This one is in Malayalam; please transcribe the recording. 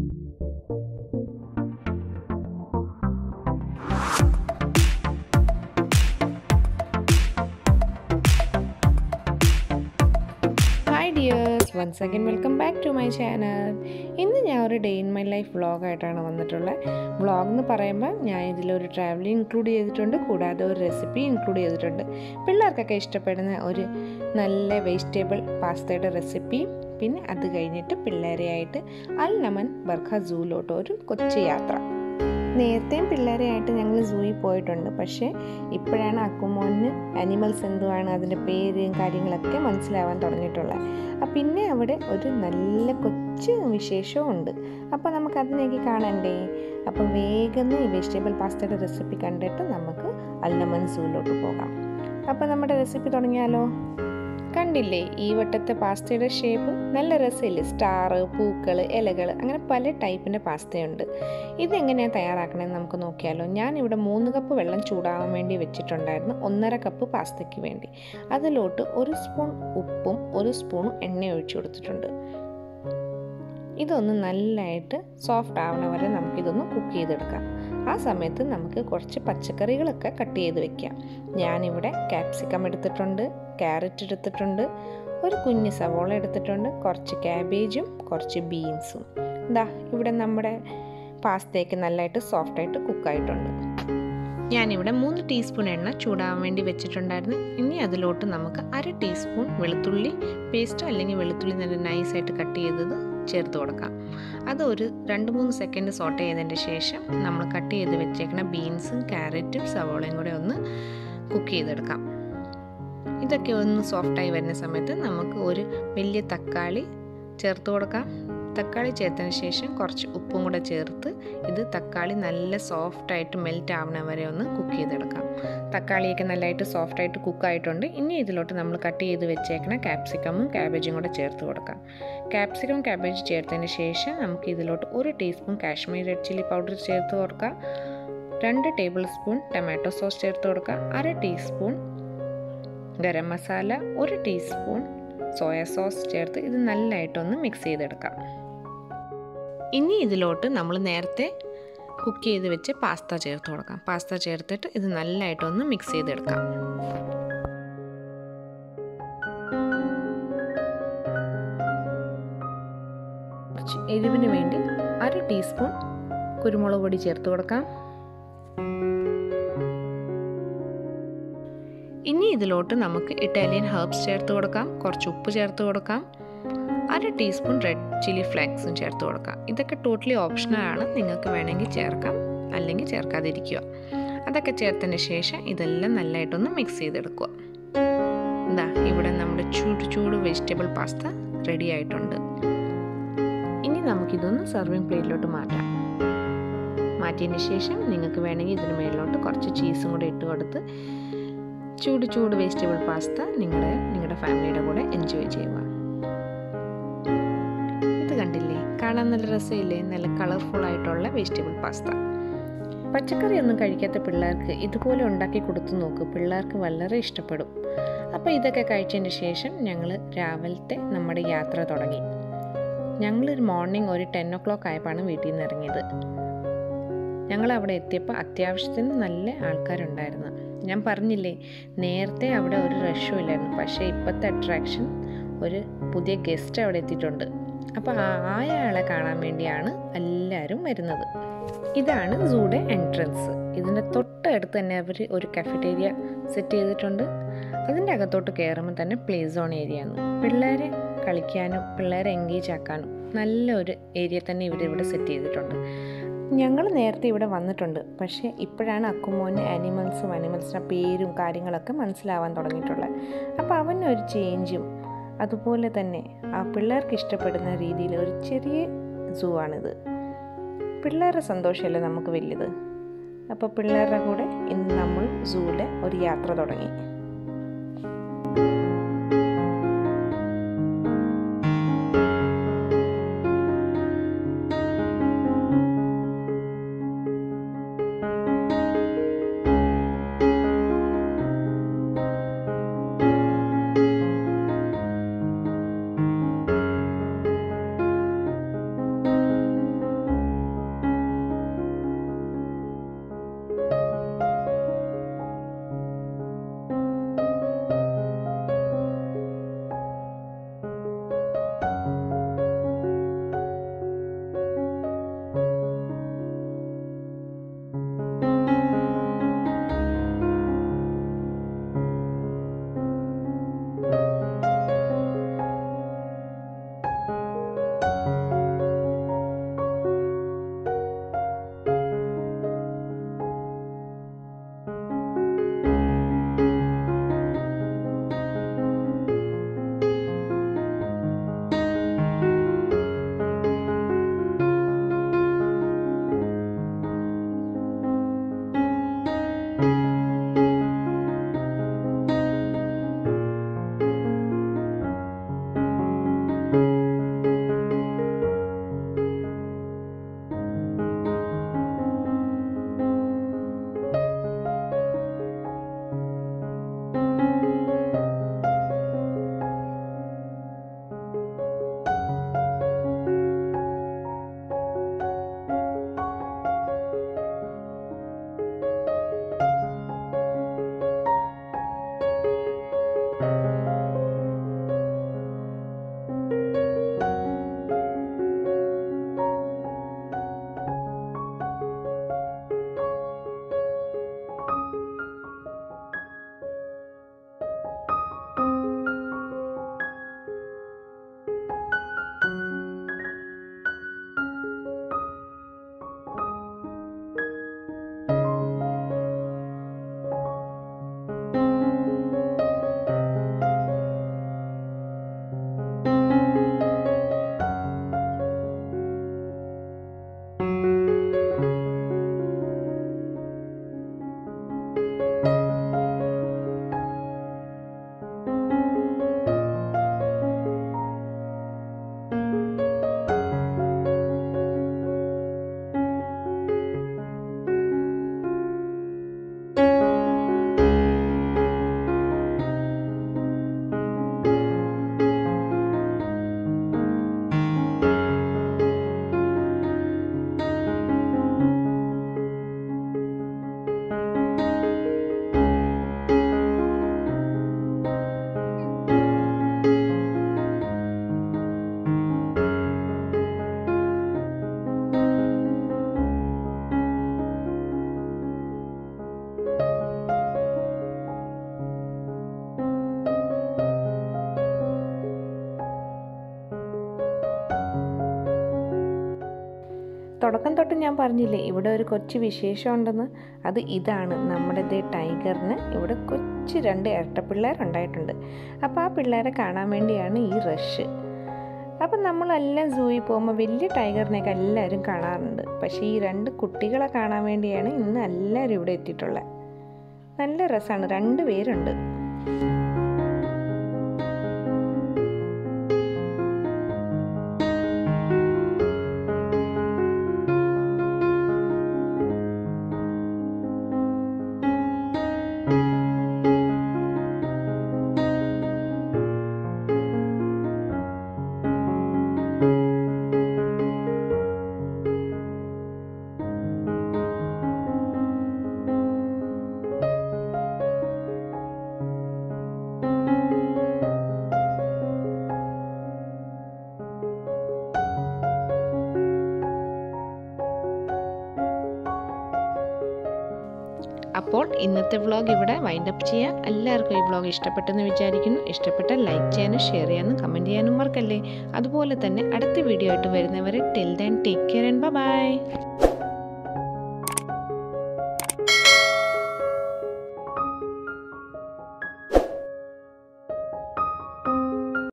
hi dears once again welcome back to my channel ഇന്ന് ഞാൻ ഒരു ഡേ ഇൻ മൈ ലൈഫ് വ്ളോഗായിട്ടാണ് വന്നിട്ടുള്ളത് വ്ളോഗ് എന്ന് പറയുമ്പോൾ ഞാൻ ഇതിലൊരു ട്രാവൽ ഇൻക്ലൂഡ് ചെയ്തിട്ടുണ്ട് കൂടാതെ ഒരു റെസിപ്പി ഇൻക്ലൂഡ് ചെയ്തിട്ടുണ്ട് പിള്ളേർക്കൊക്കെ ഇഷ്ടപ്പെടുന്ന ഒരു നല്ല വെജിറ്റബിൾ പാസ്തയുടെ റെസിപ്പി പിന്നെ അത് കഴിഞ്ഞിട്ട് പിള്ളേരെയായിട്ട് അൽ നമൻ ബർഖ സൂലോട്ട് ഒരു കൊച്ചു യാത്ര നേരത്തെയും പിള്ളേരെയായിട്ട് ഞങ്ങൾ സൂയിൽ പോയിട്ടുണ്ട് പക്ഷേ ഇപ്പോഴാണ് അക്കുമോന് അനിമൽസ് എന്തുവാണ് അതിൻ്റെ പേരും കാര്യങ്ങളൊക്കെ മനസ്സിലാവാൻ തുടങ്ങിയിട്ടുള്ളത് അപ്പം പിന്നെ അവിടെ ഒരു നല്ല കൊച്ചു വിശേഷവും ഉണ്ട് അപ്പോൾ നമുക്ക് അതിനേക്ക് കാണണ്ടേ അപ്പം വേഗം ഈ വെജിറ്റബിൾ പാസ്തയുടെ റെസിപ്പി കണ്ടിട്ട് നമുക്ക് അല്ലമൻ സൂയിലോട്ട് പോകാം അപ്പോൾ നമ്മുടെ റെസിപ്പി തുടങ്ങിയാലോ കണ്ടില്ലേ ഈ വട്ടത്തെ പാസ്തയുടെ ഷേപ്പ് നല്ല രസമില്ലേ സ്റ്റാർ പൂക്കൾ ഇലകൾ അങ്ങനെ പല ടൈപ്പിൻ്റെ പാസ്തയുണ്ട് ഇതെങ്ങനെയാണ് തയ്യാറാക്കണമെന്ന് നമുക്ക് നോക്കിയാലോ ഞാൻ ഇവിടെ മൂന്ന് കപ്പ് വെള്ളം ചൂടാവാൻ വേണ്ടി വെച്ചിട്ടുണ്ടായിരുന്നു ഒന്നര കപ്പ് പാസ്തയ്ക്ക് വേണ്ടി അതിലോട്ട് ഒരു സ്പൂൺ ഉപ്പും ഒരു സ്പൂണും എണ്ണ ഒഴിച്ചു കൊടുത്തിട്ടുണ്ട് ഇതൊന്ന് നല്ലതായിട്ട് സോഫ്റ്റ് ആവണ വരെ നമുക്കിതൊന്ന് കുക്ക് ചെയ്തെടുക്കാം ആ സമയത്ത് നമുക്ക് കുറച്ച് പച്ചക്കറികളൊക്കെ കട്ട് ചെയ്ത് വെക്കാം ഞാനിവിടെ ക്യാപ്സിക്കം എടുത്തിട്ടുണ്ട് ക്യാരറ്റ് എടുത്തിട്ടുണ്ട് ഒരു കുഞ്ഞ് സവോള എടുത്തിട്ടുണ്ട് കുറച്ച് ക്യാബേജും കുറച്ച് ബീൻസും ഇതാ ഇവിടെ നമ്മുടെ പാസ്തയൊക്കെ നല്ലതായിട്ട് സോഫ്റ്റായിട്ട് കുക്കായിട്ടുണ്ട് ഞാനിവിടെ മൂന്ന് ടീസ്പൂൺ എണ്ണ ചൂടാവാൻ വേണ്ടി വെച്ചിട്ടുണ്ടായിരുന്നു ഇനി അതിലോട്ട് നമുക്ക് അര ടീസ്പൂൺ വെളുത്തുള്ളി പേസ്റ്റ് അല്ലെങ്കിൽ വെളുത്തുള്ളി നല്ല നൈസായിട്ട് കട്ട് ചെയ്തത് ചേർത്ത് കൊടുക്കാം അത് ഒരു രണ്ട് മൂന്ന് സെക്കൻഡ് സോട്ട് ചെയ്തതിൻ്റെ ശേഷം നമ്മൾ കട്ട് ചെയ്ത് വെച്ചേക്കുന്ന ബീൻസും ക്യാരറ്റും സവോളയും കൂടെ ഒന്ന് കുക്ക് ചെയ്തെടുക്കാം ഇതൊക്കെ ഒന്ന് സോഫ്റ്റായി വരുന്ന സമയത്ത് നമുക്ക് ഒരു വലിയ തക്കാളി ചേർത്ത് കൊടുക്കാം തക്കാളി ചേർത്തതിന് ശേഷം കുറച്ച് ഉപ്പും കൂടെ ചേർത്ത് ഇത് തക്കാളി നല്ല സോഫ്റ്റായിട്ട് മെൽറ്റ് ആവണ വരെ ഒന്ന് കുക്ക് ചെയ്തെടുക്കാം തക്കാളിയൊക്കെ നല്ലതായിട്ട് സോഫ്റ്റായിട്ട് കുക്കായിട്ടുണ്ട് ഇനി ഇതിലോട്ട് നമ്മൾ കട്ട് ചെയ്ത് വെച്ചേക്കണ ക്യാപ്സിക്കമും ക്യാബേജും കൂടെ ചേർത്ത് കൊടുക്കാം ക്യാപ്സിക്കം ക്യാബേജ് ചേർത്തതിന് ശേഷം നമുക്ക് ഇതിലോട്ട് ഒരു teaspoon Kashmir red chilli powder ചേർത്ത് കൊടുക്കാം രണ്ട് ടേബിൾ സ്പൂൺ ടൊമാറ്റോ സോസ് ചേർത്ത് കൊടുക്കുക അര ടീസ്പൂൺ ഗരം മസാല ഒരു ടീസ്പൂൺ സോയ സോസ് ചേർത്ത് ഇത് നല്ലതായിട്ടൊന്ന് മിക്സ് ചെയ്തെടുക്കാം ഇനി ഇതിലോട്ട് നമ്മൾ നേരത്തെ കുക്ക് ചെയ്ത് വെച്ച് പാസ്ത ചേർത്ത് കൊടുക്കാം പാസ്ത ചേർത്തിട്ട് ഇത് നല്ലതായിട്ടൊന്ന് മിക്സ് ചെയ്തെടുക്കാം കുറച്ച് എരിവിന് വേണ്ടി അര ടീസ്പൂൺ കുരുമുളക് പൊടി ചേർത്ത് കൊടുക്കാം ഇനി ഇതിലോട്ട് നമുക്ക് ഇറ്റാലിയൻ ഹെർബ്സ് ചേർത്ത് കൊടുക്കാം കുറച്ച് ഉപ്പ് ചേർത്ത് കൊടുക്കാം അര ടീസ്പൂൺ റെഡ് ചില്ലി ഫ്ലേക്സും ചേർത്ത് കൊടുക്കാം ഇതൊക്കെ ടോട്ടലി ഓപ്ഷണലാണ് നിങ്ങൾക്ക് വേണമെങ്കിൽ ചേർക്കാം അല്ലെങ്കിൽ ചേർക്കാതിരിക്കുക അതൊക്കെ ചേർത്തതിന് ശേഷം ഇതെല്ലാം നല്ലതായിട്ടൊന്ന് മിക്സ് ചെയ്തെടുക്കുക എന്താ ഇവിടെ നമ്മുടെ ചൂട് ചൂട് വെജിറ്റബിൾ പാസ്ത റെഡി ആയിട്ടുണ്ട് ഇനി നമുക്കിതൊന്ന് സർവിങ് പ്ലേറ്റിലോട്ട് മാറ്റാം മാറ്റിയതിന് ശേഷം നിങ്ങൾക്ക് വേണമെങ്കിൽ ഇതിന് മേളിലോട്ട് കുറച്ച് ചീസും കൂടെ ഇട്ട് കൊടുത്ത് ചൂട് ചൂട് വെജിറ്റബിൾ പാസ്ത നിങ്ങളുടെ നിങ്ങളുടെ ഫാമിലിയുടെ കൂടെ എൻജോയ് ചെയ്യുക ഇത് കണ്ടില്ലേ കാണാൻ നല്ല രസമില്ലേ നല്ല കളർഫുൾ ആയിട്ടുള്ള വെജിറ്റബിൾ പാസ്ത പച്ചക്കറി ഒന്നും കഴിക്കാത്ത പിള്ളേർക്ക് ഇതുപോലെ ഉണ്ടാക്കി കൊടുത്തു നോക്ക് പിള്ളേർക്ക് വളരെ ഇഷ്ടപ്പെടും അപ്പോൾ ഇതൊക്കെ കഴിച്ചതിന് ശേഷം ഞങ്ങൾ രാവിലത്തെ നമ്മുടെ യാത്ര തുടങ്ങി ഞങ്ങളൊരു മോർണിംഗ് ഒരു ടെൻ ഒ ക്ലോക്ക് ആയപ്പോഴാണ് വീട്ടിൽ നിന്ന് ഇറങ്ങിയത് ഞങ്ങൾ അവിടെ എത്തിയപ്പോൾ അത്യാവശ്യത്തിന് നല്ല ആൾക്കാരുണ്ടായിരുന്നു ഞാൻ പറഞ്ഞില്ലേ നേരത്തെ അവിടെ ഒരു റഷും ഇല്ലായിരുന്നു പക്ഷേ ഇപ്പോഴത്തെ അട്രാക്ഷൻ ഒരു പുതിയ ഗസ്റ്റ് അവിടെ എത്തിയിട്ടുണ്ട് അപ്പോൾ ആയാളെ കാണാൻ വേണ്ടിയാണ് എല്ലാവരും വരുന്നത് ഇതാണ് സൂടെ എൻട്രൻസ് ഇതിൻ്റെ തൊട്ടടുത്ത് തന്നെ അവർ ഒരു കഫറ്റേരിയ സെറ്റ് ചെയ്തിട്ടുണ്ട് അതിൻ്റെ അകത്തോട്ട് കയറുമ്പോൾ തന്നെ പ്ലേ സോൺ ഏരിയ ആണ് പിള്ളേരെ കളിക്കാനും പിള്ളേരെ എൻഗേജ് ആക്കാനും നല്ലൊരു ഏരിയ തന്നെ ഇവർ ഇവിടെ സെറ്റ് ചെയ്തിട്ടുണ്ട് ഞങ്ങൾ നേരത്തെ ഇവിടെ വന്നിട്ടുണ്ട് പക്ഷേ ഇപ്പോഴാണ് അക്കുമോന് ആനിമൽസും ആനിമൽസിൻ്റെ പേരും കാര്യങ്ങളൊക്കെ മനസ്സിലാവാൻ തുടങ്ങിയിട്ടുള്ളത് അപ്പോൾ അവനൊരു ചേഞ്ചും അതുപോലെ തന്നെ ആ പിള്ളേർക്ക് ഇഷ്ടപ്പെടുന്ന രീതിയിൽ ഒരു ചെറിയ സൂ ആണിത് പിള്ളേരുടെ സന്തോഷമല്ലേ നമുക്ക് വലുത് അപ്പോൾ പിള്ളേരുടെ കൂടെ ഇന്ന് നമ്മൾ സൂവിലെ ഒരു യാത്ര തുടങ്ങി തുടക്കം തൊട്ട് ഞാൻ പറഞ്ഞില്ലേ ഇവിടെ ഒരു കൊച്ചു വിശേഷം ഉണ്ടെന്ന് അത് ഇതാണ് നമ്മുടെ ദേ ടൈഗറിന് ഇവിടെ കൊച്ചു രണ്ട് ഇരട്ടപ്പിള്ളേരുണ്ടായിട്ടുണ്ട് അപ്പോൾ ആ പിള്ളേരെ കാണാൻ വേണ്ടിയാണ് ഈ റഷ് അപ്പം നമ്മളെല്ലാം സൂയിൽ പോകുമ്പോൾ വലിയ ടൈഗറിനെയൊക്കെ എല്ലാവരും കാണാറുണ്ട് പക്ഷേ ഈ രണ്ട് കുട്ടികളെ കാണാൻ വേണ്ടിയാണ് ഇന്ന് എല്ലാവരും ഇവിടെ എത്തിയിട്ടുള്ളത് നല്ല രസമാണ് രണ്ട് പേരുണ്ട് അപ്പോൾ ഇന്നത്തെ വ്ളോഗ് ഇവിടെ വൈൻഡപ്പ് ചെയ്യാം എല്ലാവർക്കും ഈ വ്ളോഗ് ഇഷ്ടപ്പെട്ടെന്ന് വിചാരിക്കുന്നു ഇഷ്ടപ്പെട്ടാൽ ലൈക്ക് ചെയ്യാനും ഷെയർ ചെയ്യാനും കമൻറ്റ് ചെയ്യാനും മറക്കല്ലേ അതുപോലെ തന്നെ അടുത്ത വീഡിയോ ആയിട്ട് വരുന്നവരെ till then take care and by